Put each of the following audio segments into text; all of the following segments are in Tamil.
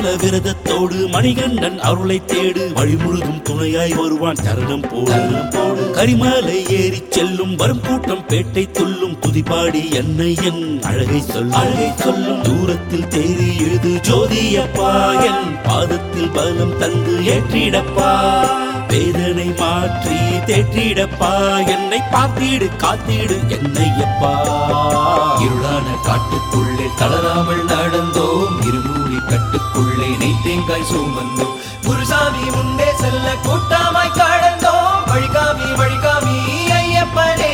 விரதத்தோடு மணிகண்டன் அருளை தேடு வழிமுழுதும் துணையாய் வருவான் சரணம் போடு போடு கரிமலை ஏறி செல்லும் வரும் கூட்டம் பேட்டை துள்ளும் துதிபாடி என்னை என் அழகை சொல் அழகை சொல்லும் தூரத்தில் தேறி எழுது ஜோதியப்பா என் பாதத்தில் பலம் தந்து ஏற்றிடப்பா வேதனை மாற்றி தேற்றிடப்பா என்னை பார்த்திடு காத்திடு என்னையப்பா இருளான காட்டுக்குள்ளே தளராமல் நடந்தோம் இருமூலி கட்டுக்குள்ளே நெய் தேங்காய் சுமந்தோம் குருசாமி முன்னே செல்ல கூட்டமாய் கடந்தோம் வழிகாமி வழிகாமி ஐயப்பனே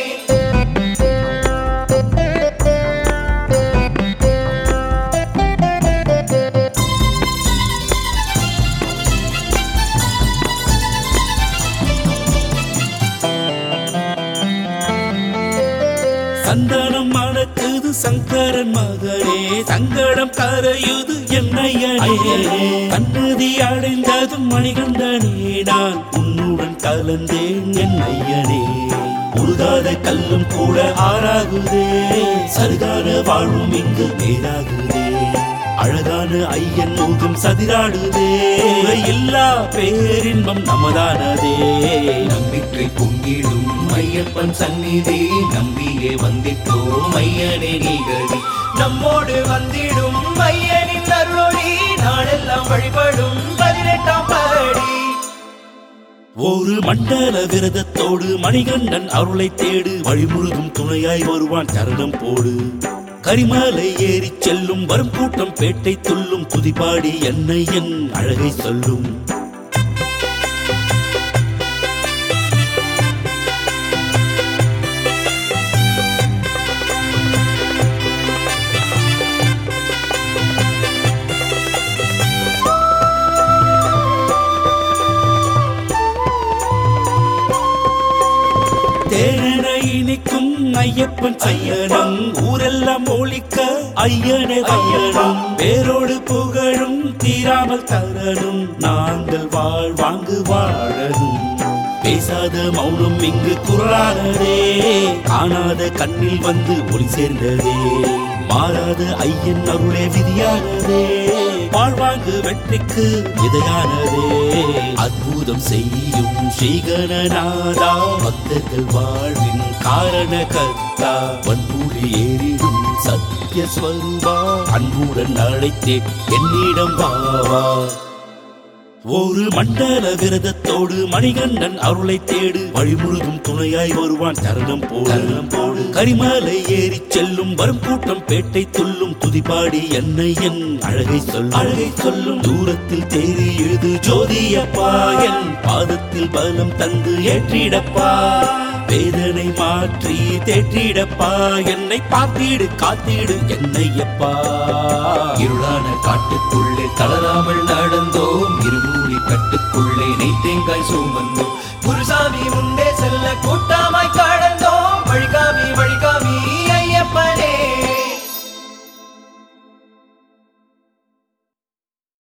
சந்தனம் மணக்குது சங்கரன் மகனே சங்கடம் கரையுது என்னையனே கண்ணதி அடைந்ததும் மணிகண்டனே நான் உன்னுடன் கலந்தேன் என்னையனே உருகாத கல்லும் கூட ஆறாகுதே சருகான வாழ்வும் இங்கு நேராகுதே அழகான ஐயன் முகம் சதிராடுதே இல்லா பேரின்பம் நமதானதே நம்பிக்கை பொங்கிடும் ஐயப்பன் சந்நிதி நம்பியே வந்திட்டோம் ஐயனே நீகதி நம்மோடு வந்திடும் ஐயனின் அருளொளி நாளெல்லாம் வழிபடும் பதினெட்டாம் படி ஒரு மண்டல விரதத்தோடு மணிகண்டன் அருளை தேடு வழிமுழுதும் துணையாய் வருவான் சரணம் போடு கரிமலை ஏறி செல்லும் வரும் கூட்டம் பேட்டை துள்ளும் துதிபாடி என்னை என் அழகை சொல்லும் தேன இனிக்கும் ஐயப்பன் ஐயனம் ஊரெல்லாம் ஒழிக்க ஐயனே ஐயனம் பேரோடு புகழும் தீராமல் தரணும் நாங்கள் வாழ் வாங்கு வாழணும் பேசாத மௌனம் இங்கு குரலானதே காணாத கண்ணில் வந்து ஒளி சேர்ந்ததே மாறாத ஐயன் அருளே விதியானதே வாழ்வாங்கு வெற்றிக்கு விதையானதே அற்புதம் செய்யும் ஸ்ரீகணநாதா பக்தர்கள் வாழ்வின் காரண கர்த்தா வன்பூடி ஏறிடும் சத்ய ஸ்வரூபா அன்புடன் அழைத்தேன் என்னிடம் வாவா ஒரு மண்டல விரதத்தோடு மணிகண்டன் அருளை தேடு வழிமுழுதும் துணையாய் வருவான் சரணம் போடு போடு கரிமலை ஏறி செல்லும் வரும் கூட்டம் பேட்டை துள்ளும் துதிபாடி என்னை என் அழகை சொல் அழகை சொல்லும் தூரத்தில் தேறி எழுது ஜோதியப்பா என் பாதத்தில் பலம் தந்து ஏற்றிடப்பா வேதனை மாற்றி தேற்றிடப்பா என்னை பார்த்திடு காத்திடு என்னையப்பா இருளான காட்டுக்குள்ளே தளராமல் நடந்தோம் இருமூலி கட்டுக்குள்ளே நெய் தேங்காய் சுமந்தோம் குருசாமி முன்னே செல்ல கூட்டம்